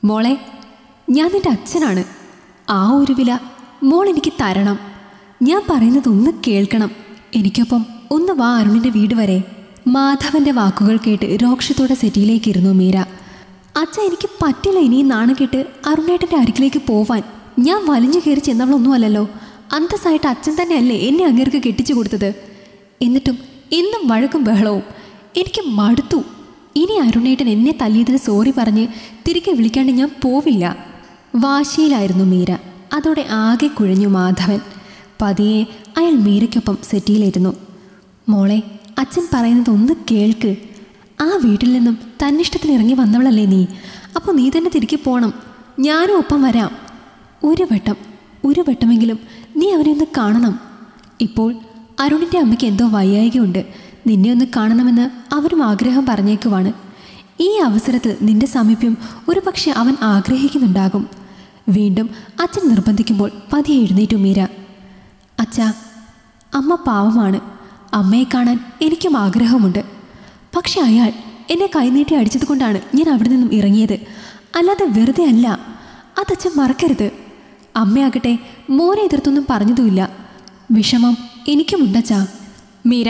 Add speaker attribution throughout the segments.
Speaker 1: മോളെ ഞാൻ നിന്റെ അച്ഛനാണ് ആ ഒരു വില മോൾ എനിക്ക് തരണം ഞാൻ പറയുന്നത് ഒന്ന് കേൾക്കണം എനിക്കൊപ്പം ഒന്ന് വാ അരുണിന്റെ വീട് വരെ മാധവന്റെ വാക്കുകൾ കേട്ട് രോക്ഷത്തോടെ സെറ്റിയിലേക്ക് ഇരുന്നു മീര അച്ഛ എനിക്ക് പറ്റില്ല ഇനിയും നാണം കേട്ട് അരുണേട്ടന്റെ അരികിലേക്ക് പോവാൻ ഞാൻ വലിഞ്ഞു കയറി ചെന്നവളൊന്നും അല്ലല്ലോ അന്തസ്സായിട്ട് അച്ഛൻ തന്നെയല്ലേ എന്നെ അങ്ങേർക്ക് കെട്ടിച്ചു കൊടുത്തത് എന്നിട്ടും എന്നും വഴക്കും ബഹളവും എനിക്ക് മടുത്തു ഇനി അരുണേട്ടൻ എന്നെ തല്ലിയതിന് സോറി പറഞ്ഞ് തിരികെ വിളിക്കാണ്ട് ഞാൻ പോവില്ല വാശിയിലായിരുന്നു മീര അതോടെ ആകെ കുഴഞ്ഞു മാധവൻ പതിയെ അയാൾ മീരയ്ക്കൊപ്പം സെറ്റിയിലിരുന്നു മോളെ അച്ഛൻ പറയുന്നത് ഒന്ന് കേൾക്ക് ആ വീട്ടിൽ നിന്നും തന്നിഷ്ടത്തിന് ഇറങ്ങി വന്നവളല്ലേ നീ അപ്പോൾ നീ തന്നെ തിരികെ പോണം ഞാനും ഒപ്പം വരാം ഒരു വട്ടം ഒരു വട്ടമെങ്കിലും നീ അവനെ ഒന്ന് കാണണം ഇപ്പോൾ അരുണിൻ്റെ അമ്മയ്ക്ക് എന്തോ വയ്യായികയുണ്ട് നിന്നെ ഒന്ന് കാണണമെന്ന് അവരും ആഗ്രഹം പറഞ്ഞേക്കുവാണ് ഈ അവസരത്തിൽ നിന്റെ സാമീപ്യം ഒരു പക്ഷെ അവൻ ആഗ്രഹിക്കുന്നുണ്ടാകും വീണ്ടും അച്ഛൻ നിർബന്ധിക്കുമ്പോൾ പതിയെ എഴുന്നേറ്റു മീര അച്ഛാ അമ്മ പാവമാണ് അമ്മയെ കാണാൻ എനിക്കും ആഗ്രഹമുണ്ട് പക്ഷെ അയാൾ എന്നെ കൈനീട്ടി അടിച്ചതുകൊണ്ടാണ് ഞാൻ അവിടെ നിന്നും ഇറങ്ങിയത് അല്ലാതെ വെറുതെ അല്ല അതച്ഛൻ മറക്കരുത് അമ്മയാകട്ടെ മോനെ എതിർത്തൊന്നും പറഞ്ഞതുമില്ല വിഷമം എനിക്കുമുണ്ടച്ചാ മീര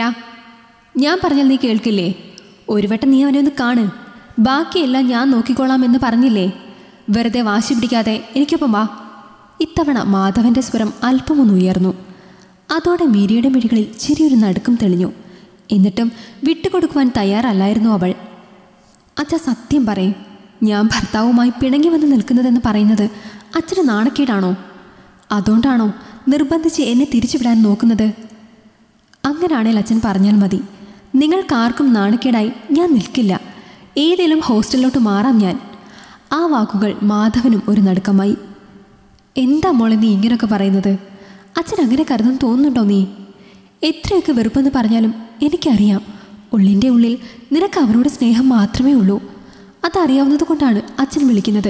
Speaker 1: ഞാൻ പറഞ്ഞാൽ നീ കേൾക്കില്ലേ ഒരു വട്ടം നീ അവനെ ഒന്ന് കാണ് ബാക്കിയെല്ലാം ഞാൻ നോക്കിക്കോളാം എന്ന് പറഞ്ഞില്ലേ വെറുതെ വാശി പിടിക്കാതെ എനിക്കൊപ്പം വാ ഇത്തവണ മാധവന്റെ സ്വരം അല്പമൊന്ന് ഉയർന്നു അതോടെ മീരയുടെ മിഴികളിൽ ചെറിയൊരു നടുക്കം തെളിഞ്ഞു എന്നിട്ടും വിട്ടുകൊടുക്കുവാൻ തയ്യാറല്ലായിരുന്നു അവൾ അച്ഛ സത്യം പറയും ഞാൻ ഭർത്താവുമായി പിണങ്ങി വന്ന് നിൽക്കുന്നതെന്ന് പറയുന്നത് അച്ഛന് നാണക്കേടാണോ അതുകൊണ്ടാണോ നിർബന്ധിച്ച് എന്നെ തിരിച്ചുവിടാൻ നോക്കുന്നത് അങ്ങനാണേൽ അച്ഛൻ പറഞ്ഞാൽ മതി നിങ്ങൾക്കാർക്കും നാണക്കേടായി ഞാൻ നിൽക്കില്ല ഏതേലും ഹോസ്റ്റലിലോട്ട് മാറാം ഞാൻ ആ വാക്കുകൾ മാധവനും ഒരു നടുക്കമായി എന്താ മോളെ നീ ഇങ്ങനെയൊക്കെ പറയുന്നത് അച്ഛൻ അങ്ങനെ കരുതും തോന്നുന്നുണ്ടോ നീ എത്രയൊക്കെ വെറുപ്പെന്ന് പറഞ്ഞാലും എനിക്കറിയാം ഉള്ളിൻ്റെ ഉള്ളിൽ നിനക്ക് അവരോട് സ്നേഹം മാത്രമേ ഉള്ളൂ അതറിയാവുന്നത് കൊണ്ടാണ് അച്ഛൻ വിളിക്കുന്നത്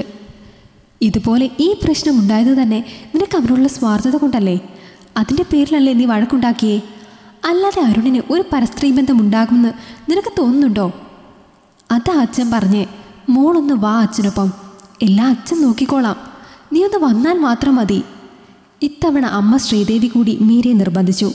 Speaker 1: ഇതുപോലെ ഈ പ്രശ്നം ഉണ്ടായത് തന്നെ നിനക്ക് അവരോടുള്ള സ്വാർത്ഥത കൊണ്ടല്ലേ അതിൻ്റെ പേരിലല്ലേ നീ വഴക്കുണ്ടാക്കിയേ അല്ലാതെ അരുണിന് ഒരു പരസ്ത്രീ ബന്ധം ഉണ്ടാകുമെന്ന് നിനക്ക് തോന്നുന്നുണ്ടോ അതാ അച്ഛൻ പറഞ്ഞേ മോളൊന്ന് വാ അച്ഛനൊപ്പം എല്ലാം അച്ഛൻ നോക്കിക്കോളാം നീ ഒന്ന് വന്നാൽ മാത്രം മതി ഇത്തവണ അമ്മ ശ്രീദേവി കൂടി മീരയെ നിർബന്ധിച്ചു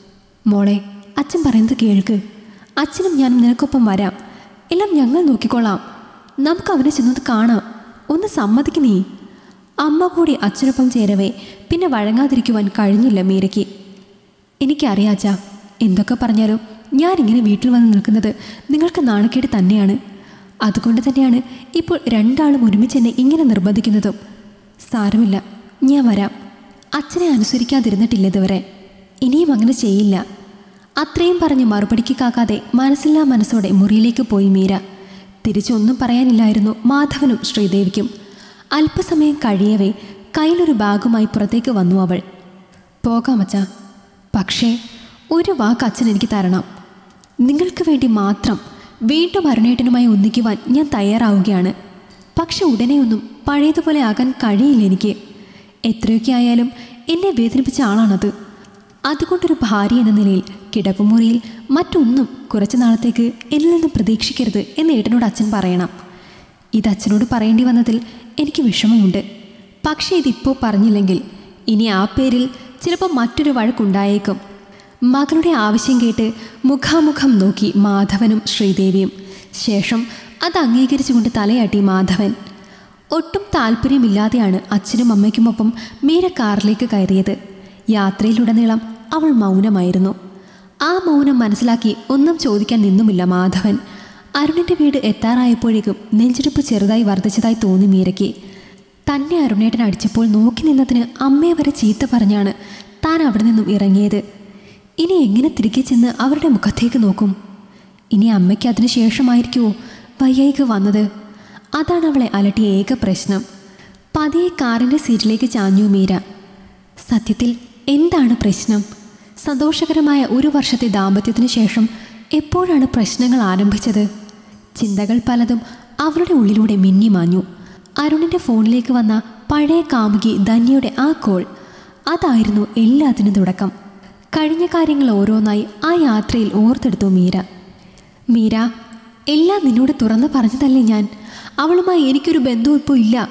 Speaker 1: മോളെ അച്ഛൻ പറയുന്നത് കേൾക്ക് അച്ഛനും ഞാനും നിനക്കൊപ്പം വരാം എല്ലാം ഞങ്ങൾ നോക്കിക്കോളാം നമുക്ക് അവനെ ചെന്നത് കാണാം ഒന്ന് സമ്മതിക്ക് നീ അമ്മ കൂടി അച്ഛനൊപ്പം ചേരവേ പിന്നെ വഴങ്ങാതിരിക്കുവാൻ കഴിഞ്ഞില്ല മീരയ്ക്ക് എനിക്കറിയാച്ചാ എന്തൊക്കെ പറഞ്ഞാലും ഞാനിങ്ങനെ വീട്ടിൽ വന്ന് നിൽക്കുന്നത് നിങ്ങൾക്ക് നാണക്കേട് തന്നെയാണ് അതുകൊണ്ട് തന്നെയാണ് ഇപ്പോൾ രണ്ടാളും ഒരുമിച്ച് എന്നെ ഇങ്ങനെ നിർബന്ധിക്കുന്നതും സാരമില്ല ഞാൻ വരാം അച്ഛനെ അനുസരിക്കാതിരുന്നിട്ടില്ല ഇതുവരെ ഇനിയും അങ്ങനെ ചെയ്യില്ല അത്രയും പറഞ്ഞ് മറുപടിക്ക് കാക്കാതെ മനസ്സില്ലാ മനസ്സോടെ മുറിയിലേക്ക് പോയി മീര തിരിച്ചൊന്നും പറയാനില്ലായിരുന്നു മാധവനും ശ്രീദേവിക്കും അല്പസമയം കഴിയവേ കയ്യിലൊരു ബാഗുമായി പുറത്തേക്ക് വന്നു അവൾ പോകാമച്ചാ പക്ഷേ ഒരു വാക്ക് അച്ഛൻ എനിക്ക് തരണം നിങ്ങൾക്ക് വേണ്ടി മാത്രം വീണ്ടും അരുണേട്ടനുമായി ഒന്നിക്കുവാൻ ഞാൻ തയ്യാറാവുകയാണ് പക്ഷെ ഉടനെയൊന്നും പഴയതുപോലെ ആകാൻ കഴിയില്ല എനിക്ക് എത്രയൊക്കെ ആയാലും എന്നെ വേദനിപ്പിച്ച ആളാണത് അതുകൊണ്ടൊരു ഭാര്യ എന്ന നിലയിൽ കിടപ്പുമുറിയിൽ മറ്റൊന്നും കുറച്ചു നാളത്തേക്ക് എന്നിൽ നിന്ന് പ്രതീക്ഷിക്കരുത് എന്ന് ഏട്ടനോട് അച്ഛൻ പറയണം ഇത് അച്ഛനോട് പറയേണ്ടി വന്നതിൽ എനിക്ക് വിഷമമുണ്ട് പക്ഷേ ഇതിപ്പോൾ പറഞ്ഞില്ലെങ്കിൽ ഇനി ആ പേരിൽ ചിലപ്പോൾ മറ്റൊരു വഴക്കുണ്ടായേക്കും മകളുടെ ആവശ്യം കേട്ട് മുഖാമുഖം നോക്കി മാധവനും ശ്രീദേവിയും ശേഷം അത് അംഗീകരിച്ചുകൊണ്ട് തലയാട്ടി മാധവൻ ഒട്ടും താല്പര്യമില്ലാതെയാണ് അച്ഛനും അമ്മയ്ക്കുമൊപ്പം മീര കാറിലേക്ക് കയറിയത് യാത്രയിലുടനീളം അവൾ മൗനമായിരുന്നു ആ മൗനം മനസ്സിലാക്കി ഒന്നും ചോദിക്കാൻ നിന്നുമില്ല മാധവൻ അരുണിൻ്റെ വീട് എത്താറായപ്പോഴേക്കും നെഞ്ചിടിപ്പ് ചെറുതായി വർദ്ധിച്ചതായി തോന്നി മീരയ്ക്ക് തന്നെ അരുണേട്ടൻ അടിച്ചപ്പോൾ നോക്കി നിന്നതിന് അമ്മയെ വരെ ചീത്ത പറഞ്ഞാണ് താൻ അവിടെ നിന്നും ഇറങ്ങിയത് ഇനി എങ്ങനെ തിരികെ ചെന്ന് അവരുടെ മുഖത്തേക്ക് നോക്കും ഇനി അമ്മയ്ക്ക് അതിന് ശേഷമായിരിക്കുമോ വയ്യായിക്ക് വന്നത് അതാണ് അവളെ അലട്ടിയ ഏക പ്രശ്നം പതിയെ കാറിൻ്റെ സീറ്റിലേക്ക് ചാഞ്ഞു മീര സത്യത്തിൽ എന്താണ് പ്രശ്നം സന്തോഷകരമായ ഒരു വർഷത്തെ ദാമ്പത്യത്തിന് ശേഷം എപ്പോഴാണ് പ്രശ്നങ്ങൾ ആരംഭിച്ചത് ചിന്തകൾ പലതും അവരുടെ ഉള്ളിലൂടെ മിന്നിമാഞ്ഞു അരുണിൻ്റെ ഫോണിലേക്ക് വന്ന പഴയ കാമുകി ധന്യയുടെ ആ കോൾ അതായിരുന്നു എല്ലാത്തിനും തുടക്കം കഴിഞ്ഞ കാര്യങ്ങൾ ഓരോന്നായി ആ യാത്രയിൽ ഓർത്തെടുത്തു മീര മീര എല്ലാം നിന്നോട് തുറന്നു പറഞ്ഞതല്ലേ ഞാൻ അവളുമായി എനിക്കൊരു ബന്ധവും ഇപ്പോൾ ഇല്ല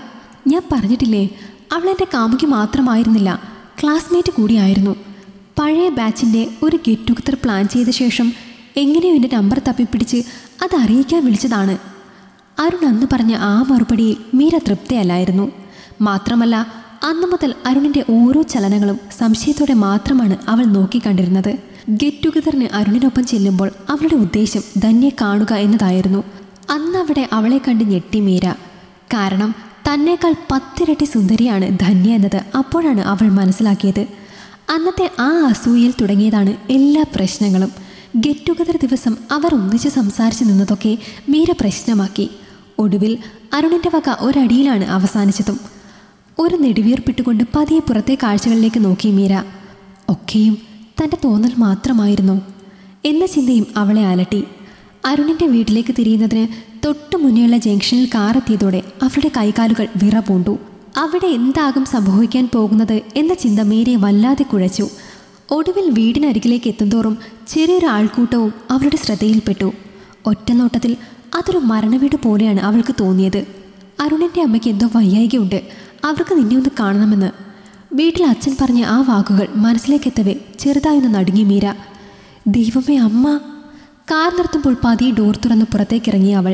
Speaker 1: ഞാൻ പറഞ്ഞിട്ടില്ലേ അവൾ എൻ്റെ കാമുകി മാത്രമായിരുന്നില്ല ക്ലാസ്മേറ്റ് കൂടിയായിരുന്നു പഴയ ബാച്ചിൻ്റെ ഒരു ഗെറ്റ് ടുഗദർ പ്ലാൻ ചെയ്ത ശേഷം എങ്ങനെയോ എൻ്റെ നമ്പർ തപ്പിപ്പിടിച്ച് അത് അറിയിക്കാൻ വിളിച്ചതാണ് അരുൺ അന്ന് പറഞ്ഞ ആ മറുപടിയിൽ മീര തൃപ്തിയല്ലായിരുന്നു മാത്രമല്ല അന്നു മുതൽ അരുണിൻ്റെ ഓരോ ചലനങ്ങളും സംശയത്തോടെ മാത്രമാണ് അവൾ നോക്കിക്കണ്ടിരുന്നത് ഗെറ്റ് ടുഗദറിന് അരുണിനൊപ്പം ചെല്ലുമ്പോൾ അവളുടെ ഉദ്ദേശം ധന്യെ കാണുക എന്നതായിരുന്നു അന്ന് അവിടെ അവളെ കണ്ട് ഞെട്ടി മീര കാരണം തന്നേക്കാൾ പത്തിരട്ടി സുന്ദരിയാണ് ധന്യ എന്നത് അപ്പോഴാണ് അവൾ മനസ്സിലാക്കിയത് അന്നത്തെ ആ അസൂയയിൽ തുടങ്ങിയതാണ് എല്ലാ പ്രശ്നങ്ങളും ഗെറ്റ് ടുഗദർ ദിവസം അവർ ഒന്നിച്ച് സംസാരിച്ച് നിന്നതൊക്കെ മീര പ്രശ്നമാക്കി ഒടുവിൽ അരുണിൻ്റെ വക ഒരടിയിലാണ് അവസാനിച്ചതും ഒരു നെടുവീർപ്പിട്ടുകൊണ്ട് പതിയെ പുറത്തെ കാഴ്ചകളിലേക്ക് നോക്കി മീര ഒക്കെയും തൻ്റെ തോന്നൽ മാത്രമായിരുന്നു എന്ന ചിന്തയും അവളെ അലട്ടി അരുണിൻ്റെ വീട്ടിലേക്ക് തിരിയുന്നതിന് തൊട്ടു മുന്നേയുള്ള ജംഗ്ഷനിൽ കാറെത്തിയതോടെ അവളുടെ കൈകാലുകൾ വിറ പൂണ്ടു അവിടെ എന്താകും സംഭവിക്കാൻ പോകുന്നത് എന്ന ചിന്ത മീരയെ വല്ലാതെ കുഴച്ചു ഒടുവിൽ വീടിനരികിലേക്ക് എത്തുന്തോറും ചെറിയൊരു ആൾക്കൂട്ടവും അവരുടെ ശ്രദ്ധയിൽപ്പെട്ടു ഒറ്റനോട്ടത്തിൽ അതൊരു മരണവീട് പോലെയാണ് അവൾക്ക് തോന്നിയത് അരുണിൻ്റെ അമ്മയ്ക്ക് എന്തോ വയ്യായികയുണ്ട് അവർക്ക് നിന്നെ ഒന്ന് കാണണമെന്ന് വീട്ടിൽ അച്ഛൻ പറഞ്ഞ ആ വാക്കുകൾ മനസ്സിലേക്കെത്തവേ ചെറുതായൊന്ന് നടുങ്ങി മീര ദൈവമേ അമ്മ കാർ നിർത്തുമ്പോൾ പതിയെ ഡോർ തുറന്ന് പുറത്തേക്കിറങ്ങി അവൾ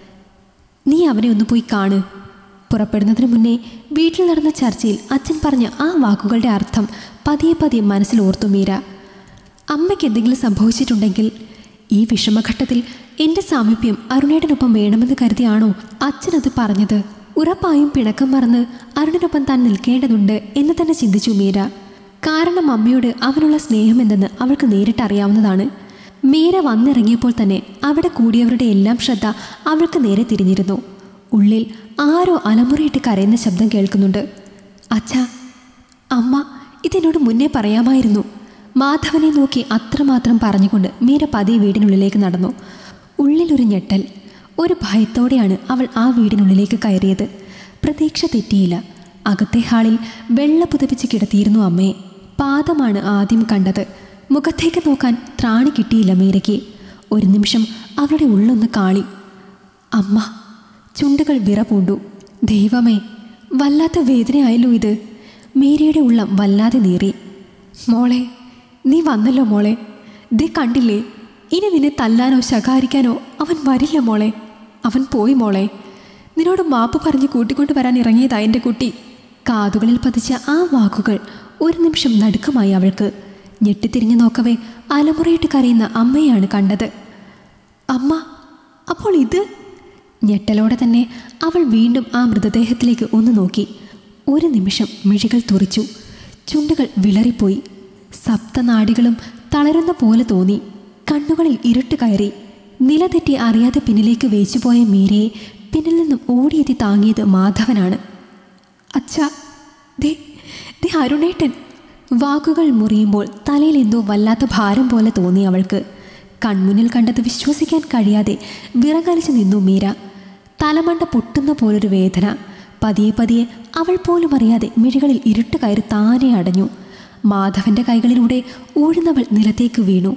Speaker 1: നീ അവനെ ഒന്ന് പോയി കാണ് പുറപ്പെടുന്നതിന് മുന്നേ വീട്ടിൽ നടന്ന ചർച്ചയിൽ അച്ഛൻ പറഞ്ഞ ആ വാക്കുകളുടെ അർത്ഥം പതിയെ പതിയെ മനസ്സിൽ ഓർത്തു മീര അമ്മയ്ക്ക് എന്തെങ്കിലും സംഭവിച്ചിട്ടുണ്ടെങ്കിൽ ഈ വിഷമഘട്ടത്തിൽ എൻ്റെ സാമീപ്യം അരുണേടനൊപ്പം വേണമെന്ന് കരുതിയാണോ അച്ഛനത് പറഞ്ഞത് ഉറപ്പായും പിണക്കം മറന്ന് അരുണിനൊപ്പം താൻ നിൽക്കേണ്ടതുണ്ട് എന്ന് തന്നെ ചിന്തിച്ചു മീര കാരണം അമ്മയോട് അവനുള്ള സ്നേഹമെന്തെന്ന് അവൾക്ക് നേരിട്ട് അറിയാവുന്നതാണ് മീര വന്നിറങ്ങിയപ്പോൾ തന്നെ അവിടെ കൂടിയവരുടെ എല്ലാം ശ്രദ്ധ അവൾക്ക് നേരെ തിരിഞ്ഞിരുന്നു ഉള്ളിൽ ആരോ അലമുറയിട്ട് കരയുന്ന ശബ്ദം കേൾക്കുന്നുണ്ട് അച്ഛാ അമ്മ ഇതെന്നോട് മുന്നേ പറയാമായിരുന്നു മാധവനെ നോക്കി അത്രമാത്രം പറഞ്ഞുകൊണ്ട് മീര പതിയെ വീടിനുള്ളിലേക്ക് നടന്നു ഉള്ളിലൊരു ഞെട്ടൽ ഒരു ഭയത്തോടെയാണ് അവൾ ആ വീടിനുള്ളിലേക്ക് കയറിയത് പ്രതീക്ഷ തെറ്റിയില്ല അകത്തെ ഹാളിൽ വെള്ള പുതപ്പിച്ച് കിടത്തിയിരുന്നു അമ്മയെ പാദമാണ് ആദ്യം കണ്ടത് മുഖത്തേക്ക് നോക്കാൻ ത്രാണി കിട്ടിയില്ല മീരയ്ക്ക് ഒരു നിമിഷം അവളുടെ ഉള്ളൊന്ന് കാളി അമ്മ ചുണ്ടുകൾ വിറ പൂണ്ടു ദൈവമേ വല്ലാത്ത വേദനയായല്ലോ ഇത് മീരയുടെ ഉള്ളം വല്ലാതെ നീറി മോളെ നീ വന്നല്ലോ മോളെ ദേ കണ്ടില്ലേ ഇനി നിന്നെ തല്ലാനോ ശകാരിക്കാനോ അവൻ വരില്ല മോളെ അവൻ പോയി മോളെ നിന്നോട് മാപ്പ് പറഞ്ഞ് കൂട്ടിക്കൊണ്ട് വരാൻ ഇറങ്ങിയതാ എൻ്റെ കുട്ടി കാതുകളിൽ പതിച്ച ആ വാക്കുകൾ ഒരു നിമിഷം നടുക്കമായി അവൾക്ക് ഞെട്ടിത്തിരിഞ്ഞു നോക്കവേ അലമുറയിട്ട് കരയുന്ന അമ്മയാണ് കണ്ടത് അമ്മ അപ്പോൾ ഇത് ഞെട്ടലോടെ തന്നെ അവൾ വീണ്ടും ആ മൃതദേഹത്തിലേക്ക് ഒന്ന് നോക്കി ഒരു നിമിഷം മിഴികൾ തുറിച്ചു ചുണ്ടുകൾ വിളറിപ്പോയി സപ്തനാടികളും തളരുന്ന പോലെ തോന്നി കണ്ണുകളിൽ ഇരുട്ട് കയറി നിലതെറ്റി അറിയാതെ പിന്നിലേക്ക് വേച്ചുപോയ മീരയെ പിന്നിൽ നിന്നും ഓടിയെത്തി താങ്ങിയത് മാധവനാണ് അച്ഛാ ദേ ദേ അരുണേട്ടൻ വാക്കുകൾ മുറിയുമ്പോൾ തലയിൽ എന്തോ വല്ലാത്ത ഭാരം പോലെ തോന്നി അവൾക്ക് കൺമുന്നിൽ കണ്ടത് വിശ്വസിക്കാൻ കഴിയാതെ വിറകലിച്ചു നിന്നു മീര തലമണ്ട പൊട്ടുന്ന പോലൊരു വേദന പതിയെ പതിയെ അവൾ പോലും അറിയാതെ മിഴികളിൽ ഇരുട്ട് കയറി താനെ അടഞ്ഞു മാധവന്റെ കൈകളിലൂടെ ഊഴുന്നവൾ നിലത്തേക്ക് വീണു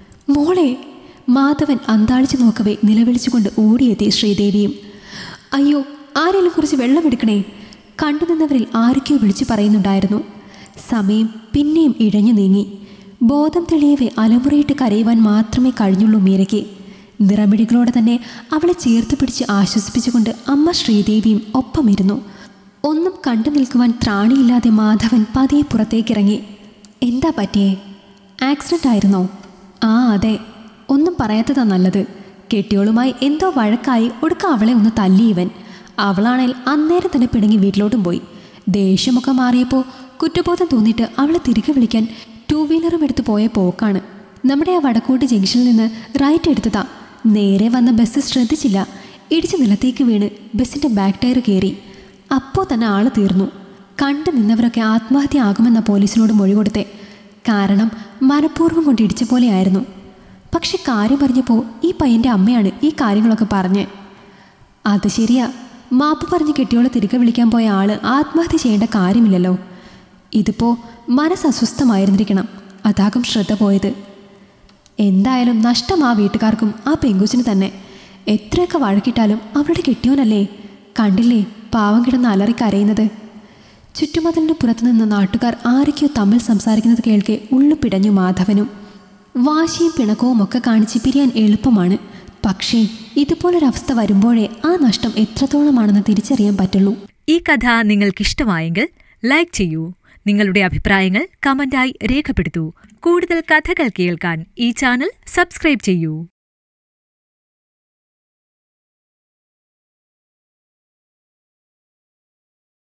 Speaker 1: മോളെ മാധവൻ അന്താളിച്ചു നോക്കവേ നിലവിളിച്ചുകൊണ്ട് ഓടിയെത്തി ശ്രീദേവിയും അയ്യോ ആരെങ്കിലും കുറിച്ച് വെള്ളമെടുക്കണേ കണ്ടുനിന്നവരിൽ ആരൊക്കെയോ വിളിച്ചു പറയുന്നുണ്ടായിരുന്നു സമയം പിന്നെയും ഇഴഞ്ഞു നീങ്ങി ബോധം തെളിയവേ അലമുറയിട്ട് കരയുവാൻ മാത്രമേ കഴിഞ്ഞുള്ളൂ മീരയ്ക്ക് നിറമിഴികളോടെ തന്നെ അവളെ ചേർത്ത് പിടിച്ച് ആശ്വസിപ്പിച്ചുകൊണ്ട് അമ്മ ശ്രീദേവിയും ഒപ്പമിരുന്നു ഒന്നും കണ്ടു നിൽക്കുവാൻ ത്രാണിയില്ലാതെ മാധവൻ പതിയെ പുറത്തേക്കിറങ്ങി എന്താ പറ്റിയേ ആക്സിഡൻ്റ് ആയിരുന്നോ ആ അതെ ഒന്നും പറയാത്തതാ നല്ലത് കെട്ടിയോളുമായി എന്തോ വഴക്കായി ഒടുക്ക അവളെ ഒന്ന് തല്ലി ഇവൻ അവളാണേൽ അന്നേരം തന്നെ പിണങ്ങി വീട്ടിലോട്ടും പോയി ദേഷ്യമൊക്കെ മാറിയപ്പോൾ കുറ്റബോധം തോന്നിയിട്ട് അവളെ തിരികെ വിളിക്കാൻ ടൂ വീലറും എടുത്ത് പോയ പോക്കാണ് നമ്മുടെ ആ വടക്കോട്ട് ജംഗ്ഷനിൽ നിന്ന് റൈറ്റ് എടുത്തതാ നേരെ വന്ന ബസ് ശ്രദ്ധിച്ചില്ല ഇടിച്ച് നിലത്തേക്ക് വീണ് ബസ്സിൻ്റെ ബാക്ക് ടയർ കയറി അപ്പോൾ തന്നെ ആള് തീർന്നു കണ്ടു നിന്നവരൊക്കെ ആത്മഹത്യ ആകുമെന്ന പോലീസിനോട് മൊഴി കൊടുത്തേ കാരണം മനഃപൂർവ്വം കൊണ്ട് ഇടിച്ച പോലെയായിരുന്നു പക്ഷെ കാര്യം പറഞ്ഞപ്പോൾ ഈ പയ്യൻ്റെ അമ്മയാണ് ഈ കാര്യങ്ങളൊക്കെ പറഞ്ഞ് അത് ശരിയാ മാപ്പ് പറഞ്ഞ് കെട്ടിയോളെ തിരികെ വിളിക്കാൻ പോയ ആള് ആത്മഹത്യ ചെയ്യേണ്ട കാര്യമില്ലല്ലോ ഇതിപ്പോൾ മനസ്സ് അസ്വസ്ഥമായിരുന്നിരിക്കണം അതാകും ശ്രദ്ധ പോയത് എന്തായാലും നഷ്ടം ആ വീട്ടുകാർക്കും ആ പെങ്കുച്ചിന് തന്നെ എത്രയൊക്കെ വഴക്കിട്ടാലും അവളുടെ കെട്ടിയോനല്ലേ കണ്ടില്ലേ പാവം കിടന്ന് അലറി കരയുന്നത് ചുറ്റുമതിലിന് പുറത്തുനിന്ന് നാട്ടുകാർ ആരൊക്കെയോ തമ്മിൽ സംസാരിക്കുന്നത് കേൾക്കെ ഉള്ളു പിടഞ്ഞു മാധവനും വാശിയും പിണക്കവും ഒക്കെ കാണിച്ച് പിരിയാൻ എളുപ്പമാണ് പക്ഷേ ഇതുപോലൊരവസ്ഥ വരുമ്പോഴേ ആ നഷ്ടം എത്രത്തോളമാണെന്ന് തിരിച്ചറിയാൻ പറ്റുള്ളൂ
Speaker 2: ഈ കഥ നിങ്ങൾക്കിഷ്ടമായെങ്കിൽ ലൈക്ക് ചെയ്യൂ നിങ്ങളുടെ അഭിപ്രായങ്ങൾ കമന്റായി രേഖപ്പെടുത്തൂ കൂടുതൽ കഥകൾ കേൾക്കാൻ ഈ ചാനൽ സബ്സ്ക്രൈബ് ചെയ്യൂ